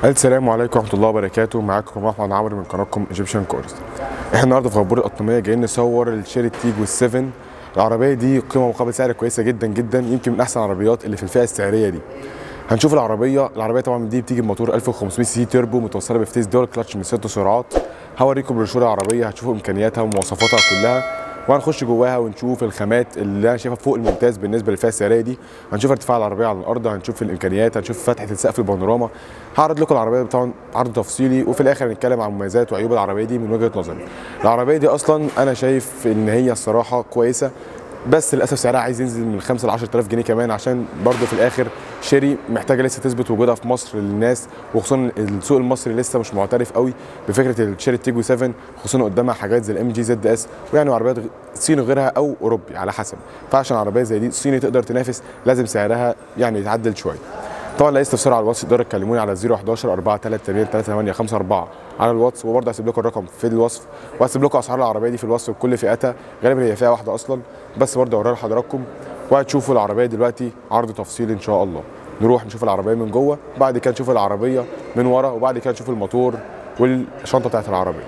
السلام عليكم ورحمه الله وبركاته معاكم احمد عمرو من قناتكم ايجيبشن كورس احنا النهارده في غبور القطاميه جايين نصور الشيري تيجو 7 العربيه دي قيمه مقابل سعر كويسه جدا جدا يمكن من احسن العربيات اللي في الفئه السعريه دي هنشوف العربيه العربيه طبعا دي بتيجي بموتور 1500 سي تيربو متوصله بفتيس دول كلاتش من ست سرعات هوريكم بروشور العربيه هتشوفوا امكانياتها ومواصفاتها كلها وهنخش جواها ونشوف الخامات اللي انا شايفها فوق الممتاز بالنسبه للفئه السعريه دي هنشوف ارتفاع العربيه على الارض هنشوف الامكانيات هنشوف فتحه السقف البانوراما هعرض لكم العربيه طبعا عرض تفصيلي وفي الاخر هنتكلم عن مميزات وعيوب العربيه دي من وجهه نظري العربيه دي اصلا انا شايف ان هي الصراحه كويسه بس للاسف سعرها عايز ينزل من 5 ل 10000 جنيه كمان عشان برضه في الاخر شيري محتاجه لسه تثبت وجودها في مصر للناس وخصوصا السوق المصري لسه مش معترف قوي بفكره الشيري تيجو 7 خصوصا قدامها حاجات زي الام جي زد اس ويعني عربيات صيني غيرها او اوروبي على حسب فعشان عربيه زي دي صيني تقدر تنافس لازم سعرها يعني يتعدل شويه طبعا لو استفسار على الواتس تقدروا تكلموني على 011 438 3854 على الواتس وبرضه هسيب لكم الرقم في الوصف وهسيب لكم اسعار العربيه دي في الوصف بكل فئاتها غالبا هي فئه واحده اصلا بس برضه اوريها لحضراتكم وهتشوفوا العربيه دلوقتي عرض تفصيلي ان شاء الله نروح نشوف العربيه من جوه بعد كده نشوف العربيه من ورا وبعد كده نشوف الموتور والشنطه بتاعت العربيه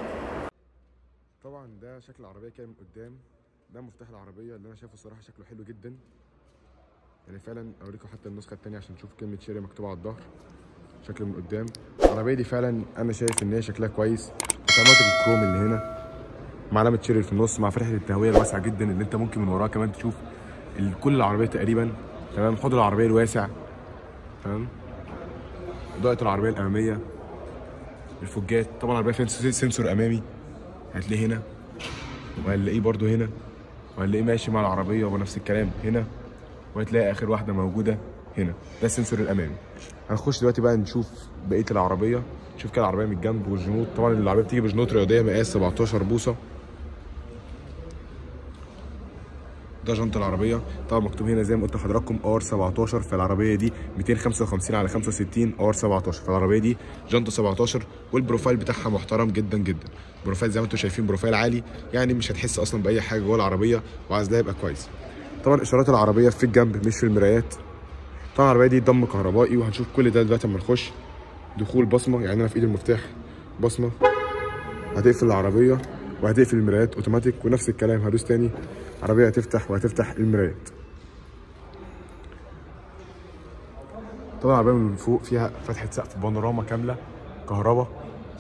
طبعا ده شكل العربيه كده من قدام ده مفتاح العربيه اللي انا شايفه الصراحه شكله حلو جدا يعني فعلا اوريكم حتى النسخه الثانيه عشان نشوف كلمه شيري مكتوبه على الظهر شكل من قدام العربيه دي فعلا انا شايف ان هي شكلها كويس وتماتم الكروم اللي هنا مع علامه شيري في النص مع فتحه التهويه الواسعه جدا اللي انت ممكن من وراها كمان تشوف كل العربيه تقريبا تمام حوض العربيه الواسع تمام اضاءه العربيه الاماميه الفوجات طبعا العربيه فيها سنسور امامي هتلاقيه هنا وهنلاقيه برده هنا وهنلاقيه ماشي مع العربيه ونفس الكلام هنا وهتلاقي اخر واحده موجوده هنا ده السنسور الامامي هنخش دلوقتي بقى نشوف بقيه العربيه نشوف كده العربيه من الجنب والجنوط طبعا العربيه بتيجي بجنوط رياضيه مقاس 17 بوصه ده جنط العربيه طبعا مكتوب هنا زي ما قلت لحضراتكم ار 17 فالعربيه دي 255 على 65 ار 17 فالعربيه دي جنط 17 والبروفايل بتاعها محترم جدا جدا بروفايل زي ما انتم شايفين بروفايل عالي يعني مش هتحس اصلا باي حاجه جوه العربيه وعايز ده يبقى كويس طبعا اشارات العربيه في الجنب مش في المرايات طبعا العربيه دي ضم كهربائي وهنشوف كل ده دلوقتي اما نخش دخول بصمه يعني انا في ايدي المفتاح بصمه هتقفل العربيه وهتقفل المرايات اوتوماتيك ونفس الكلام هدوس تاني عربيه هتفتح وهتفتح المرايات طبعا العربيه من فوق فيها فتحه سقف بانوراما كامله كهرباء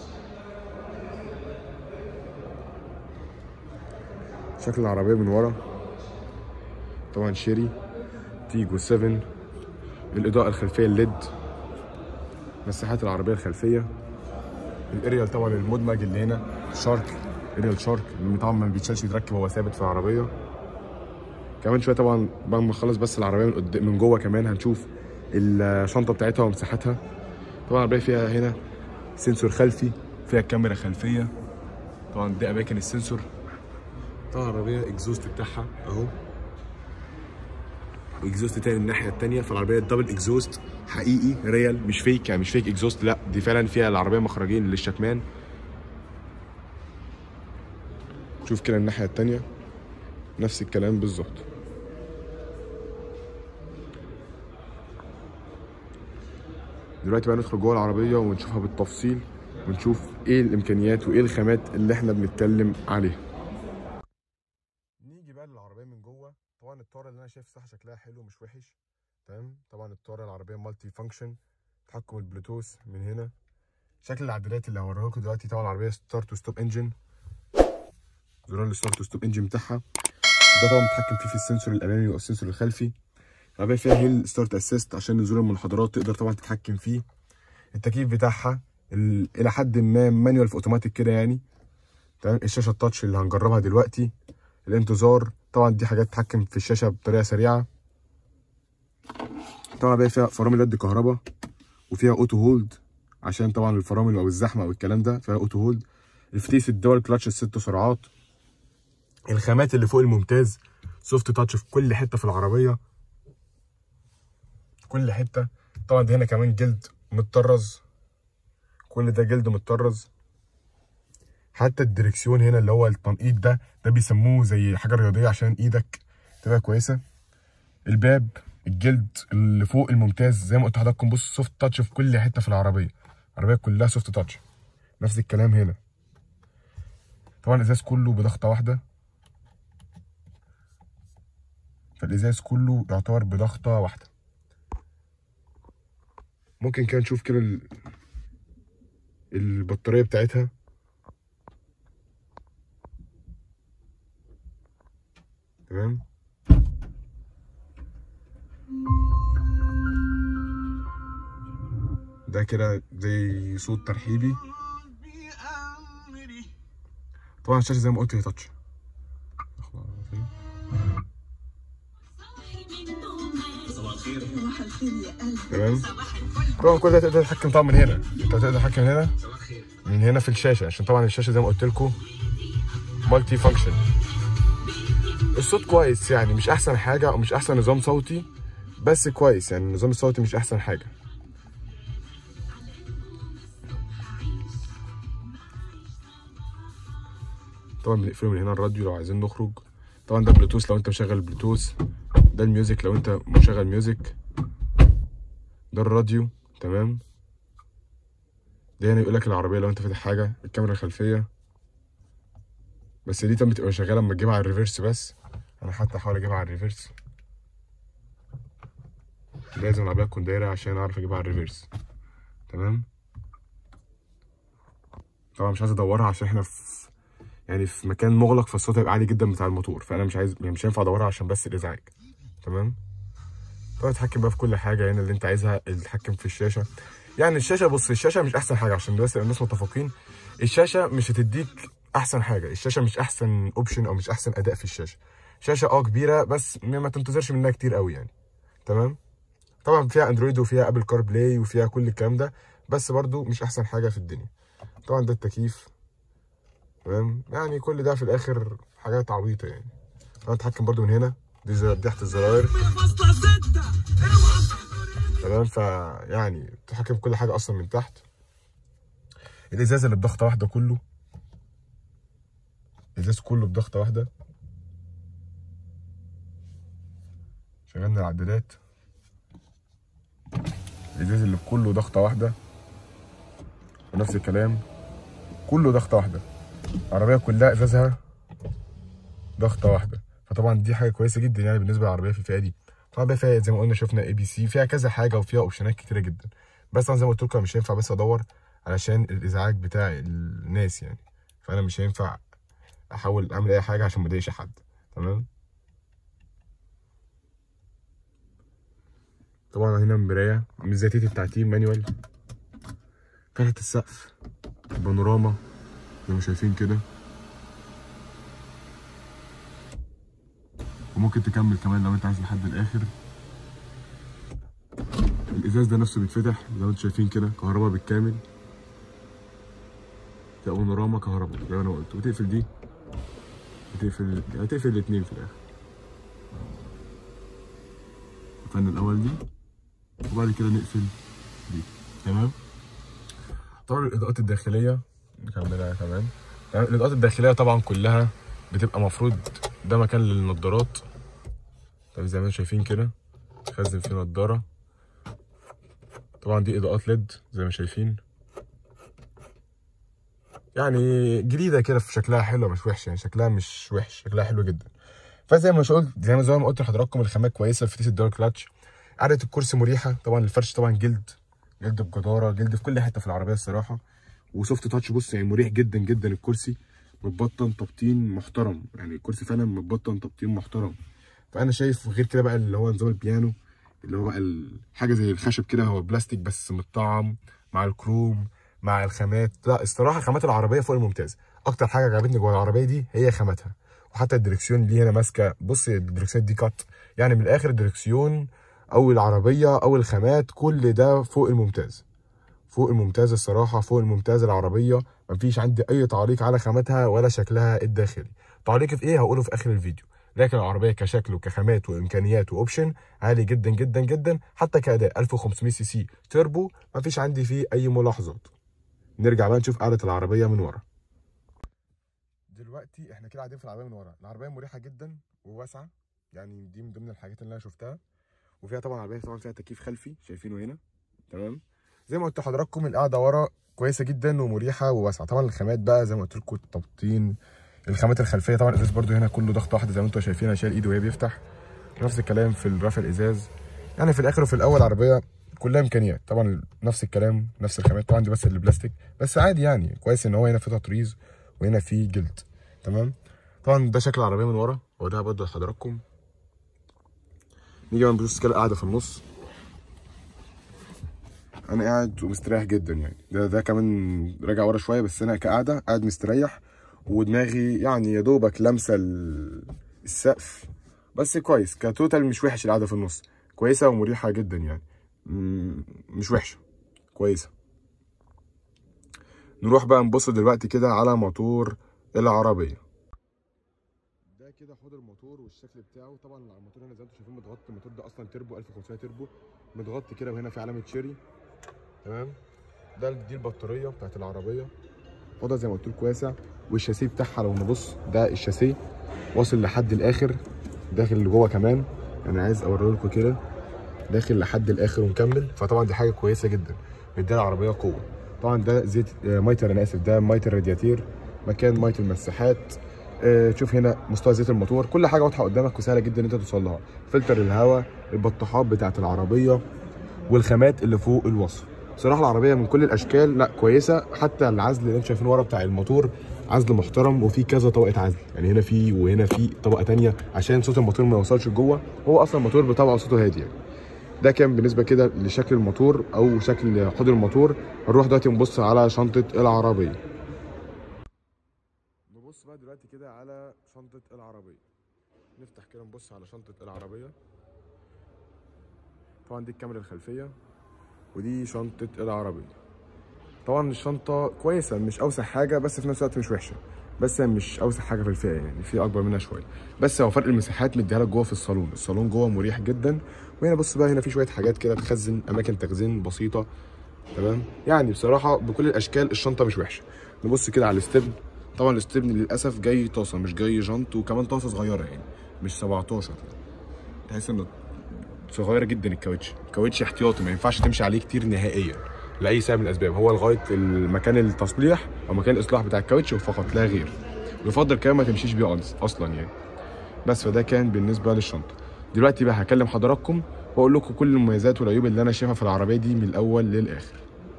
شكل العربيه من ورا طبعا شيري تيجو 7 الاضاءه الخلفيه الليد مساحات العربيه الخلفيه الاريال طبعا المدمج اللي هنا شارك اريال شارك اللي طبعا ما بيتشالش يتركب هو ثابت في العربيه كمان شويه طبعا بعد ما نخلص بس العربيه من قدام من جوه كمان هنشوف الشنطه بتاعتها ومساحتها طبعا العربيه فيها هنا سنسور خلفي فيها كاميرا خلفيه طبعا دي اماكن السنسور طبعا العربيه اكزوست بتاعها اهو واكزوست تاني الناحيه التانيه فالعربيه الدبل اكزوست حقيقي ريال مش فيك يعني مش فيك اكزوست لا دي فعلا فيها العربيه مخرجين للشكمان شوف كده الناحيه التانيه نفس الكلام بالظبط دلوقتي بقى ندخل جوه العربيه ونشوفها بالتفصيل ونشوف ايه الامكانيات وايه الخامات اللي احنا بنتكلم عليها نيجي بقى للعربيه من جوه طبعا الطاره اللي انا شايف صح شكلها حلو مش وحش تمام طبعا الطاره العربيه مالتي فانكشن تحكم البلوتوث من هنا شكل العدادات اللي هوريها لكم دلوقتي طبعا العربيه ستارت وستوب انجن زرار الستارت وستوب انجن بتاعها ده طبعا بتتحكم فيه في السنسور الامامي والسنسور الخلفي العربيه فيها هيل ستارت اسيست عشان نزول المنحدرات تقدر طبعا تتحكم فيه التكييف بتاعها الى حد ما مانيوال في اوتوماتيك كده يعني تمام الشاشه التاتش اللي هنجربها دلوقتي الانتظار طبعا دي حاجات تتحكم في الشاشه بطريقه سريعه طبعا بقى فيها فرامل يد كهرباء وفيها اوتو هولد عشان طبعا الفرامل او الزحمه او الكلام ده فيها اوتو هولد الفتيس الدول كلاتش الست سرعات الخامات اللي فوق الممتاز سوفت تاتش في كل حته في العربيه كل حته طبعا ده هنا كمان جلد متطرز كل ده جلد متطرز حتى الدركسيون هنا اللي هو التنقيط ده ده بيسموه زي حاجه رياضيه عشان ايدك تبقى كويسه الباب الجلد اللي فوق الممتاز زي ما قلت لحضراتكم بص سوفت تاتش في كل حته في العربيه العربيه كلها سوفت تاتش نفس الكلام هنا طبعا الازاز كله بضغطه واحده فالازاز كله يعتبر بضغطه واحده ممكن كده نشوف كده ال... البطاريه بتاعتها تمام ده كده زي صوت ترحيبي طبعا الشاشه زي ما قلت هي تاتش تمام طبعا كل ده تقدر تتحكم طبعا من هنا انت تقدر تتحكم من هنا من هنا في الشاشه عشان طبعا الشاشه زي ما قلت لكم مالتي فانكشن الصوت كويس يعني مش احسن حاجه او مش احسن نظام صوتي بس كويس يعني النظام الصوتي مش احسن حاجه طبعا بنقفله من هنا الراديو لو عايزين نخرج طبعا ده بلوتوث لو انت مشغل بلوتوث ده الميوزك لو انت مشغل ميوزك ده الراديو تمام ده هنا يقول لك العربيه لو انت فاتح حاجه الكاميرا الخلفيه بس دي طب بتبقى شغاله لما تجيبها على الريفرس بس انا حتى احاول اجيبها على الريفرس لازم العربيه تكون دايره عشان اعرف اجيبها على الريفرس تمام طبعا مش عايز ادورها عشان احنا في يعني في مكان مغلق فالصوت هيبقى عالي جدا بتاع الموتور فانا مش عايز يعني مش هينفع ادورها عشان بس الازعاج تمام طبعا تتحكم بقى في كل حاجه هنا اللي انت عايزها تتحكم في الشاشه يعني الشاشه بص الشاشه مش احسن حاجه عشان بس الناس متفقين الشاشه مش هتديك احسن حاجه الشاشه مش احسن اوبشن او مش احسن اداء في الشاشه شاشه اه كبيره بس ما تنتظرش منها كتير قوي يعني تمام طبعا فيها اندرويد وفيها ابل كار بلاي وفيها كل الكلام ده بس برضو مش احسن حاجه في الدنيا طبعا ده التكييف تمام يعني كل ده في الاخر حاجات عبيطه يعني انا اتحكم برضو من هنا دي زر- دي تحت الزراير تمام فيعني تتحكم في كل حاجه اصلا من تحت الازاز اللي بضغطه واحده كله الازاز كله بضغطه واحده شغلنا العدادات الازاز اللي كله ضغطه واحده ونفس الكلام كله ضغطه واحده العربيه كلها ازازها ضغطه واحده فطبعا دي حاجه كويسه جدا يعني بالنسبه للعربيه في الفئه دي طبعا بقى فيها زي ما قلنا شفنا اي بي سي فيها كذا حاجه وفيها اوبشنات كتيره جدا بس طبعا زي ما قلت لكم مش هينفع بس ادور علشان الازعاج بتاع الناس يعني فانا مش هينفع احاول اعمل اي حاجه عشان ما اضايقش حد تمام طبعا هنا مرايه ميزاتيه التعتيم مانيوال فتحة السقف بانوراما زي ما شايفين كده وممكن تكمل كمان لو انت عايز لحد الاخر الازاز ده نفسه بيتفتح زي ما انتم شايفين كده كهرباء بالكامل ده بانوراما كهرباء زي ما انا قلت وتقفل دي هتقفل هتقفل الاثنين في الاخر قفلنا الاول دي وبعد كده نقفل دي تمام طبعا الاضاءات الداخليه نكملها كمان تمام؟ الاضاءات الداخليه طبعا كلها بتبقى مفروض ده مكان للنضارات طب زي ما انتم شايفين كده خزن فيه نضاره طبعا دي اضاءات ليد زي ما شايفين يعني جديده كده في شكلها حلو مش وحش يعني شكلها مش وحش شكلها حلو جدا فزي ما مش قلت زي ما زي ما قلت لحضراتكم الخامات كويسه في تيس الدارك كلاتش قعده الكرسي مريحه طبعا الفرش طبعا جلد جلد بجداره جلد في كل حته في العربيه الصراحه وسوفت تاتش بص يعني مريح جدا جدا الكرسي متبطن تبطين محترم يعني الكرسي فعلا متبطن تبطين محترم فانا شايف غير كده بقى اللي هو نظام البيانو اللي هو بقى ال- حاجه زي الخشب كده هو بلاستيك بس متطعم مع الكروم مع الخامات لا الصراحه خامات العربيه فوق الممتاز اكتر حاجه عجبتني جوه العربيه دي هي خاماتها وحتى الدركسيون اللي هنا ماسكه بص الدركسيون دي كات يعني من الاخر الدركسيون او العربيه او الخامات كل ده فوق الممتاز فوق الممتاز الصراحه فوق الممتاز العربيه مفيش عندي اي تعليق على خاماتها ولا شكلها الداخلي تعليقي في ايه هقوله في اخر الفيديو لكن العربيه كشكل وكخامات وامكانيات واوبشن عالي جدا جدا جدا حتى كاداء 1500 سي سي تربو مفيش عندي فيه اي ملاحظات نرجع بقى نشوف قعده العربيه من ورا دلوقتي احنا كده قاعدين في العربيه من ورا العربيه مريحه جدا وواسعه يعني دي من ضمن الحاجات اللي انا شفتها وفيها طبعا عربيه طبعا فيها تكييف خلفي شايفينه هنا تمام زي ما قلت لحضراتكم القعده ورا كويسه جدا ومريحه وواسعه طبعا الخامات بقى زي ما قلت لكم التبطين الخامات الخلفيه طبعا الازاز برده هنا كله ضغط واحده زي ما انتم شايفين شايل ايده وهي بيفتح نفس الكلام في الرافع الازاز يعني في الاخر وفي الاول عربيه كلها امكانيات طبعا نفس الكلام نفس الخامات طبعا دي بس اللي بلاستيك بس عادي يعني كويس ان هو هنا في تطريز وهنا في جلد تمام طبعا ده شكل العربيه من ورا وده برده لحضراتكم نيجي بقى نبص كده قاعده في النص انا قاعد ومستريح جدا يعني ده ده كمان راجع ورا شويه بس انا كقعده قاعد مستريح ودماغي يعني يا دوبك لامسه السقف بس كويس كتوتال مش وحش القعده في النص كويسه ومريحه جدا يعني مش وحشه كويسه نروح بقى نبص دلوقتي كده على موتور العربيه ده كده حوض الموتور والشكل بتاعه طبعا الموتور هنا زي ما انتم شايفين متغطي الموتور ده اصلا تربو 1500 تربو متغطي كده وهنا في علامه شيري تمام ده دي البطاريه بتاعت العربيه حوضها زي ما قلت لكم واسع والشاسيه بتاعها لو نبص ده الشاسيه واصل لحد الاخر داخل لجوه كمان انا عايز اوريه لكم كده داخل لحد الاخر ومكمل فطبعا دي حاجه كويسه جدا مديها العربيه قوه طبعا ده زيت ميتر انا اسف ده ميتر رادياتير مكان ميه المساحات آه شوف هنا مستوى زيت الموتور كل حاجه واضحه قدامك وسهله جدا ان انت توصل لها فلتر الهواء البطاحات بتاعه العربيه والخامات اللي فوق الوصف صراحه العربيه من كل الاشكال لا كويسه حتى العزل اللي انتم شايفينه ورا بتاع الموتور عزل محترم وفي كذا طبقه عزل يعني هنا في وهنا في طبقه ثانيه عشان صوت الموتور ما يوصلش لجوه هو اصلا الموتور بطبعه صوته هادي يعني ده كان بالنسبه كده لشكل الموتور او شكل حوض الموتور نروح دلوقتي نبص على شنطه العربيه نبص بقى دلوقتي كده على شنطه العربيه نفتح كده نبص على شنطه العربيه طبعا دي الكاميرا الخلفيه ودي شنطه العربيه طبعا الشنطه كويسه مش اوسع حاجه بس في نفس الوقت مش وحشه بس هي مش اوسع حاجه في الفئه يعني في اكبر منها شويه بس هو فرق المساحات مديها لك جوه في الصالون الصالون جوه مريح جدا وهنا بص بقى هنا في شويه حاجات كده تخزن اماكن تخزين بسيطه تمام يعني بصراحه بكل الاشكال الشنطه مش وحشه نبص كده على الاستبن طبعا الاستبن للاسف جاي طاسه مش جاي جنط وكمان طاسه صغيره يعني مش 17 تحس انه صغيره جدا الكاوتش الكاوتش احتياطي ما ينفعش تمشي عليه كتير نهائيا لاي سبب من الاسباب هو لغايه المكان التصليح او مكان الاصلاح بتاع الكاوتش فقط لا غير يفضل كمان ما تمشيش بيه اصلا يعني بس فده كان بالنسبه للشنطه دلوقتي بقى هكلم حضراتكم واقول لكم كل المميزات والعيوب اللي انا شايفها في العربيه دي من الاول للاخر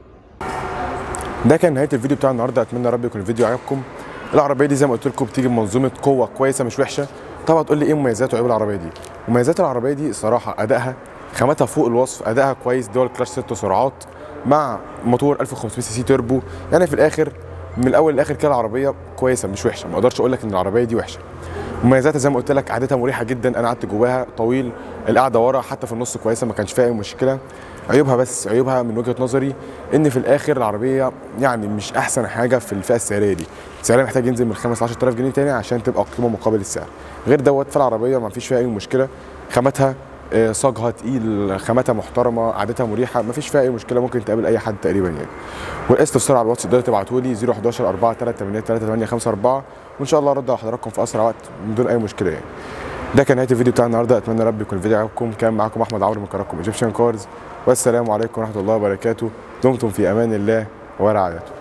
ده كان نهايه الفيديو بتاع النهارده اتمنى يا رب يكون الفيديو عجبكم العربيه دي زي ما قلت لكم بتيجي بمنظومه قوه كويسه مش وحشه طبعا تقول لي ايه مميزات وعيوب العربيه دي مميزات العربيه دي صراحه ادائها خاماتها فوق الوصف ادائها كويس دول كلاش ست سرعات مع موتور 1500 سي سي توربو يعني في الاخر من الاول للاخر كده العربيه كويسه مش وحشه ما اقدرش اقول لك ان العربيه دي وحشه مميزاتها زي ما قلت لك قعدتها مريحه جدا انا قعدت جواها طويل القعده ورا حتى في النص كويسه ما كانش فيها اي مشكله عيوبها بس عيوبها من وجهه نظري ان في الاخر العربيه يعني مش احسن حاجه في الفئه السعريه دي سعرها محتاج ينزل من 5 ل 10000 جنيه تاني عشان تبقى قيمه مقابل السعر غير دوت فالعربيه ما فيش فيها اي مشكله خاماتها صاجها تقيل خاماتها محترمه قعدتها مريحه مفيش فيها اي مشكله ممكن تقابل اي حد تقريبا يعني والاستفسار على الواتس تقدروا تبعتوا لي 011 4 3 8 3 8 5 4 وان شاء الله ارد على حضراتكم في اسرع وقت من دون اي مشكله يعني ده كان نهايه الفيديو بتاع النهارده اتمنى رب يكون الفيديو عجبكم كان معاكم احمد عمرو من قناتكم ايجيبشن كارز والسلام عليكم ورحمه الله وبركاته دمتم في امان الله ورعايته